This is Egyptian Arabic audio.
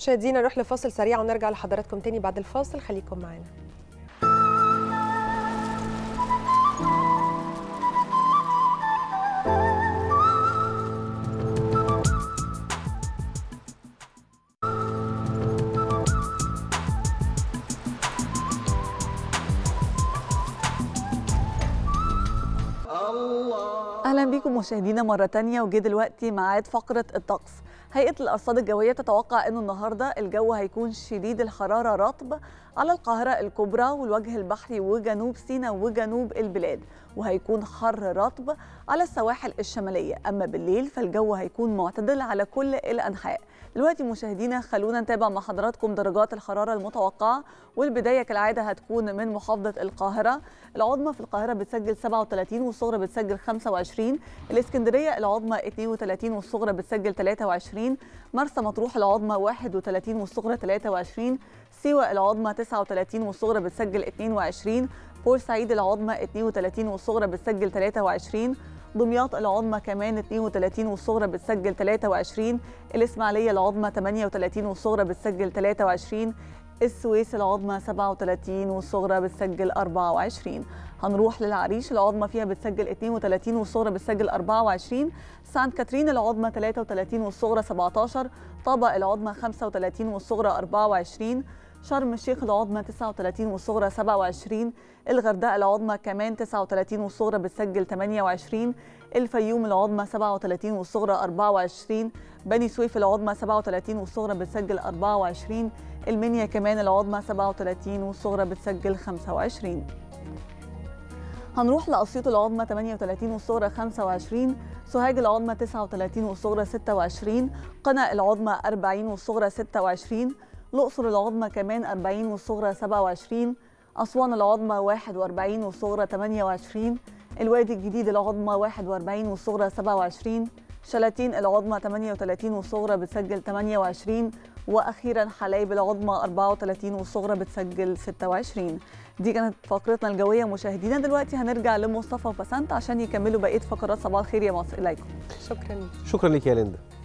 مشاهدينا نروح لفاصل سريع ونرجع لحضراتكم تاني بعد الفاصل خليكم معانا اهلا بيكم مشاهدينا مره تانية وجه دلوقتي ميعاد فقره الطقس هيئه الارصاد الجويه تتوقع انه النهارده الجو هيكون شديد الحراره رطب على القاهره الكبرى والوجه البحري وجنوب سيناء وجنوب البلاد وهيكون حر رطب على السواحل الشماليه اما بالليل فالجو هيكون معتدل على كل الانحاء دلوقتي مشاهدينا خلونا نتابع مع حضراتكم درجات الحراره المتوقعه والبدايه كالعاده هتكون من محافظه القاهره العظمى في القاهره بتسجل 37 والصغرى بتسجل 25 الاسكندريه العظمى 32 والصغرى بتسجل 23 مرسى مطروح العظمى 31 والصغرى 23 سيوة العظمى 39 والصغرى بتسجل 22 بورسعيد العظمى 32 والصغرى بتسجل 23 دمياط العظمى كمان 32 والصغرى بتسجل 23 الإسماعيلية العظمى 38 والصغرى بتسجل 23 السويس العظمى 37 والصغرى بتسجل 24 هنروح للعريش العظمى فيها بتسجل 32 والصغرى بتسجل 24 سانت كاترين العظمى 33 والصغرى 17 طابة العظمى 35 والصغرى 24 شرم الشيخ العظمى 39 والصغرى 27 الغردقه العظمى كمان 39 والصغرى بتسجل 28 الفيوم العظمى 37 والصغرى 24 بني سويف العظمى 37 والصغرى بتسجل 24 المنيا كمان العظمى 37 والصغرى بتسجل 25 هنروح لأسيوط العظمى 38 والصغرى 25 سوهاج العظمى 39 والصغرى 26 قنا العظمى 40 والصغرى 26 الأقصر العظمى كمان 40 والصغرى 27 أسوان العظمى 41 والصغرى 28 الوادي الجديد العظمى 41 والصغرى 27 شلاتين العظمى 38 والصغرى بتسجل 28 واخيرا حلايب العظمى 34 والصغرى بتسجل 26 دي كانت فقرتنا الجويه مشاهدينا دلوقتي هنرجع لمصطفى وبسنت عشان يكملوا بقيه فقرات صباح الخير يا مصر اليكم شكرا شكرا لك يا ليندا